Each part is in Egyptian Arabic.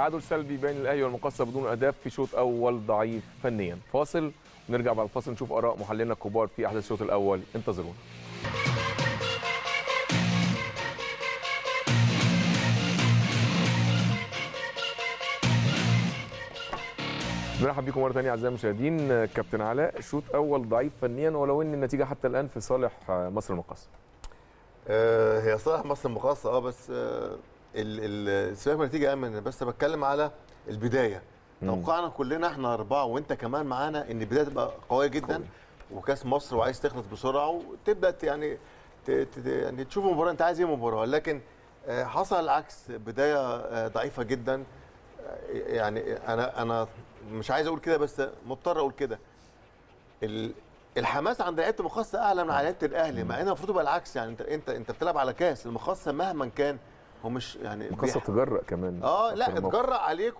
تعادل سلبي بين الاهلي والمقصه بدون اهداف في شوط اول ضعيف فنيا فاصل ونرجع بعد الفاصل نشوف اراء محللنا الكبار في احداث الشوط الاول انتظرونا مرحبا بكم مره ثانيه اعزائي المشاهدين كابتن علاء شوط اول ضعيف فنيا ولو ان النتيجه حتى الان في صالح مصر المقصه آه هي صالح مصر المقاصه اه بس آه ال سيبك من النتيجه امن بس بتكلم على البدايه توقعنا كلنا احنا اربعه وانت كمان معانا ان البدايه تبقى قويه جدا قوي. وكاس مصر وعايز تخلص بسرعه وتبدا يعني ت... ت... يعني تشوف مباراه انت عايز ايه مباراه لكن آه حصل العكس بدايه آه ضعيفه جدا آه يعني انا انا مش عايز اقول كده بس مضطر اقول كده الحماس عند لعيبه المخصص اعلى من لعيبه الاهلي مع ان المفروض يبقى العكس يعني انت انت انت بتلعب على كاس المخصص مهما كان هو مش يعني المخصص تجرأ كمان اه لا اتجرأ عليك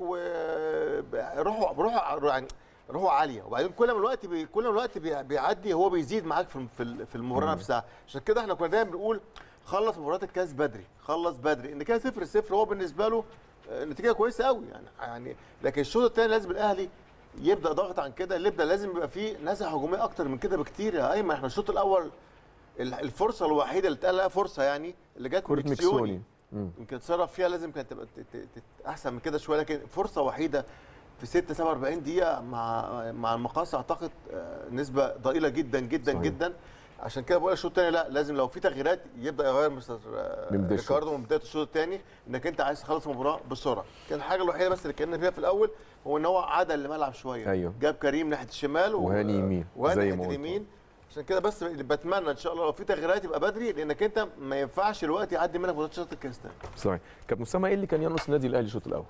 وروحوا روحوا يعني روحوا عاليه وبعدين كل ما الوقت بي كل ما الوقت بي بيعدي هو بيزيد معاك في في المباراه نفسها عشان كده احنا كنا دايما بنقول خلص مباراه الكاس بدري خلص بدري ان كان 0 0 هو بالنسبه له نتيجه كويسه قوي يعني يعني لكن الشوط الثاني لازم الاهلي يبدا ضغط عن كده يبدا لازم يبقى فيه نزعه هجوميه اكتر من كده بكتير يا ايمن احنا الشوط الاول الفرصه الوحيده اللي اتقال لها فرصه يعني اللي جت مكسيوني يمكن اتصرف فيها لازم كانت تبقى احسن من كده شويه لكن فرصه وحيده في 6 47 دقيقه مع مع المقاصه اعتقد نسبه ضئيله جدا جدا صحيح. جدا عشان كده بقول الشوط الثاني لا لازم لو في تغييرات يبدا يغير مستر ريكاردو من بدايه الشوط الثاني انك انت عايز تخلص المباراه بسرعه كان الحاجه الوحيده بس اللي كنا فيها في الاول هو ان هو عدل الملعب شويه أيوه. جاب كريم ناحيه الشمال وهاني يمين وهاني ناحيه اليمين عشان كده بس بتمنى ان شاء الله لو في تغييرات يبقى بدري لانك انت ما ينفعش الوقت يعدي منك ماتشات شوط الكاس تاني صحيح كابتن اسامه ايه اللي كان ينقص النادي الاهلي الشوط الاول؟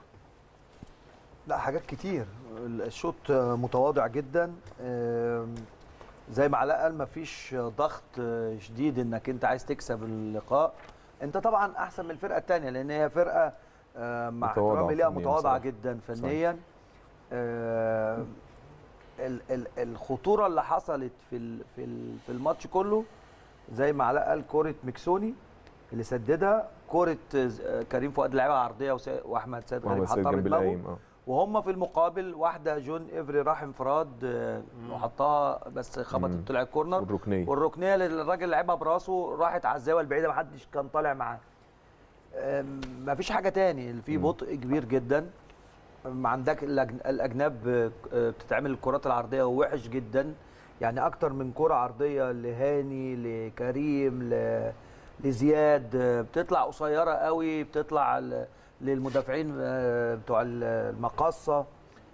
لا حاجات كتير الشوط متواضع جدا زي ما علاء قال مفيش ضغط شديد انك انت عايز تكسب اللقاء انت طبعا احسن من الفرقه الثانيه لان هي فرقه مع احترامي ليها متواضعه جدا فنيا الخطوره اللي حصلت في في في الماتش كله زي ما علاء قال كوره مكسوني اللي سددها كوره كريم فؤاد لعبها عرضيه واحمد سيد غريب حطها بدماغه وهم في المقابل واحده جون افري راح انفراد وحطها بس خبطت طلع الكورنر والركنيه والركنيه اللي الراجل لعبها براسه راحت على الزاويه البعيده ما حدش كان طالع معاه ما فيش حاجه تاني في بطء كبير جدا ما عندك الاجناب بتتعمل الكرات العرضيه وحش جدا يعني اكتر من كره عرضيه لهاني لكريم لزياد بتطلع قصيره قوي بتطلع للمدافعين بتوع المقاصه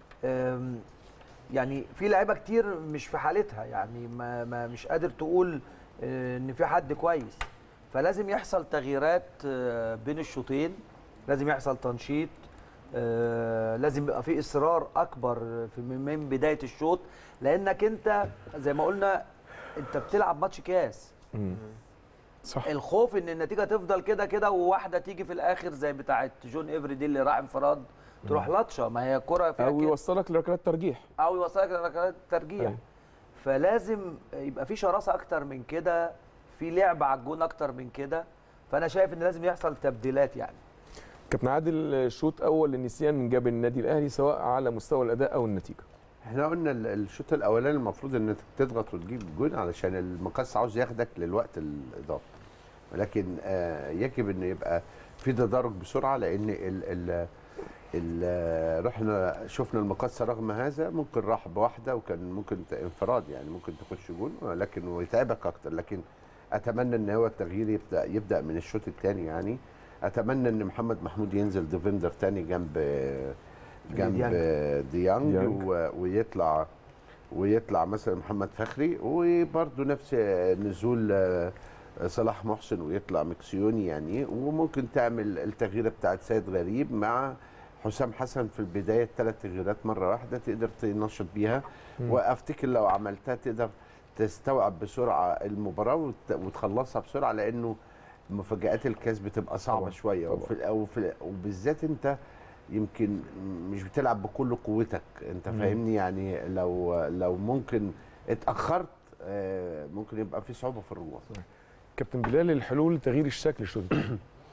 يعني في لعيبه كتير مش في حالتها يعني ما, ما مش قادر تقول ان في حد كويس فلازم يحصل تغييرات بين الشوطين لازم يحصل تنشيط لازم يبقى في اصرار اكبر في من بدايه الشوط لانك انت زي ما قلنا انت بتلعب ماتش كاس صح الخوف ان النتيجه تفضل كده كده وواحده تيجي في الاخر زي بتاعه جون افري دي اللي راح انفراد تروح لطشه ما هي كره فيها او يوصلك لركلات ترجيح او يوصلك لركلات ترجيح فلازم يبقى في شراسه اكتر من كده في لعب على الجون اكتر من كده فانا شايف ان لازم يحصل تبديلات يعني كابتن عادل شوط اول للنسيان من جاب النادي الاهلي سواء على مستوى الاداء او النتيجه احنا قلنا الشوط الاولاني المفروض ان تضغط وتجيب جون علشان المقص عاوز ياخدك للوقت الاضافي ولكن آه يجب ان يبقى في تدرج بسرعه لان ال ال ال رحنا شفنا المقصه رغم هذا ممكن راح بواحده وكان ممكن انفراد يعني ممكن تخش جون ولكن ويتعبك اكتر لكن اتمنى ان هو التغيير يبدا يبدا من الشوط الثاني يعني اتمنى ان محمد محمود ينزل ديفندر ثاني جنب جنب ديانج, ديانج ويطلع ويطلع مثلا محمد فخري وبرده نفس نزول صلاح محسن ويطلع مكسيوني يعني وممكن تعمل التغييره بتاعت سيد غريب مع حسام حسن في البدايه الثلاث تغييرات مره واحده تقدر تنشط بيها وافتكر لو عملتها تقدر تستوعب بسرعه المباراه وتخلصها بسرعه لانه مفاجات الكاس بتبقى صعبه طبعا. شويه طبعا. وفي وفي وبالذات انت يمكن مش بتلعب بكل قوتك انت فاهمني يعني لو لو ممكن اتاخرت ممكن يبقى في صعوبه في الرجوع كابتن بلال الحلول لتغيير الشكل الشوط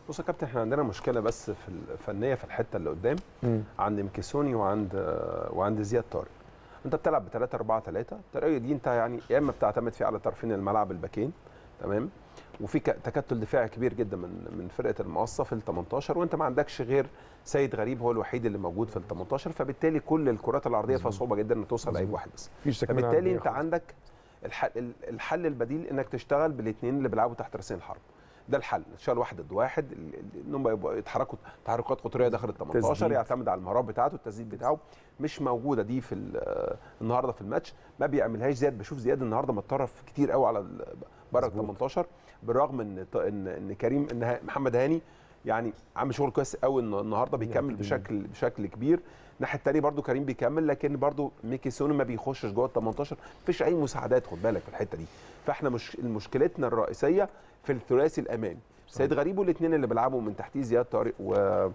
بص يا كابتن احنا عندنا مشكله بس في الفنيه في الحته اللي قدام عند مكيسوني وعند وعند زياد طارق انت بتلعب ب 3 4 3 الطريقه دي انت يعني يا اما بتعتمد فيها على طرفين الملعب الباكين تمام وفي ك- تكتل دفاعي كبير جدا من من فرقه المقصه في ال 18 وانت ما عندكش غير سيد غريب هو الوحيد اللي موجود في ال 18 فبالتالي كل الكرات العرضيه فيها صعوبه جدا انك توصل لعيب واحد بس مفيش تكمله فبالتالي عرضية انت خالص. عندك الحل, الحل البديل انك تشتغل بالاثنين اللي بيلعبوا تحت راسين الحرب ده الحل تشتغل واحد ضد واحد ال- ال- ان هم يبقوا يتحركوا تحركات قطريه داخل ال 18 تسديد. يعتمد على المهارات بتاعته التسديد بتاعه مش موجوده دي في ال- النهارده في الماتش ما بيعملهاش زياد بشوف زياد النهارده متطرف كتير قوي على ال- بره ال 18 بالرغم ان ط- ان ان كريم ان ها- محمد هاني يعني عامل شغل كويس قوي الن- النهارده بيكمل بشكل بشكل كبير الناحيه الثانيه برده كريم بيكمل لكن برده ميكي سوني ما بيخشش جوه ال 18 مفيش اي مساعدات خد بالك في الحته دي فاحنا مش مشكلتنا الرئيسيه في الثلاثي الامامي سيد غريب والاثنين اللي بيلعبوا من تحتيه زياد طارق و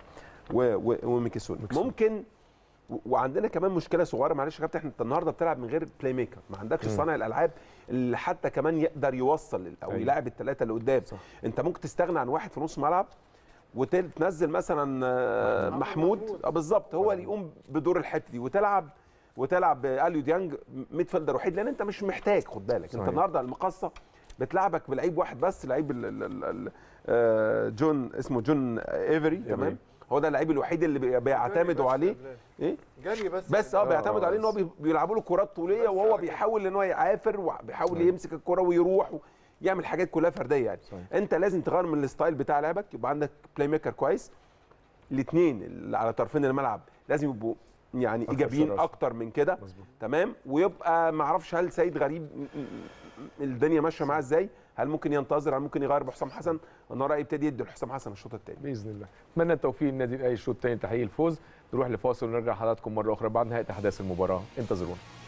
و و وميكي سوني ممكن و- وعندنا كمان مشكله صغيره معلش يا كابتن احنا انت النهارده بتلعب من غير بلاي ميكر ما عندكش صانع الالعاب اللي حتى كمان يقدر يوصل او أيوة. يلاعب الثلاثه اللي قدام صح. انت ممكن تستغنى عن واحد في نص ملعب وتنزل مثلا آه، محمود آه، بالظبط هو اللي يقوم بدور الحته دي وتلعب وتلعب باليو ديانج ميد فيلدر وحيد لان انت مش محتاج خد بالك صحيح. انت النهارده المقصه بتلعبك بلعيب واحد بس لعيب ال- ال- ال- ال- آه، جون اسمه جون ايفري تمام هو ده اللعيب الوحيد اللي بي- بيعتمدوا عليه ايه جري بس بس اه آه، بيعتمدوا عليه ان هو بي- بيلعبوا له كرات طوليه بس وهو على كده. بيحاول ان هو يعافر وبيحاول يمسك الكره ويروح يعمل حاجات كلها فرديه يعني صحيح. انت لازم تغير من الستايل بتاع لعبك يبقى عندك بلاي ميكر كويس الاثنين اللي على طرفين الملعب لازم يبقوا يعني أكثر ايجابيين شراسة. اكتر من كده مظبوط تمام ويبقى ما اعرفش هل سيد غريب م- م- الدنيا ماشيه معاه ازاي هل ممكن ينتظر هل ممكن يغير بحسام حسن انا رايي يبتدي يدي لحسام حسن الشوط الثاني باذن الله اتمنى التوفيق للنادي الاهلي الشوط الثاني تحقيق الفوز نروح لفاصل ونرجع حضراتكم مره اخرى بعد نهايه احداث المباراه انتظرونا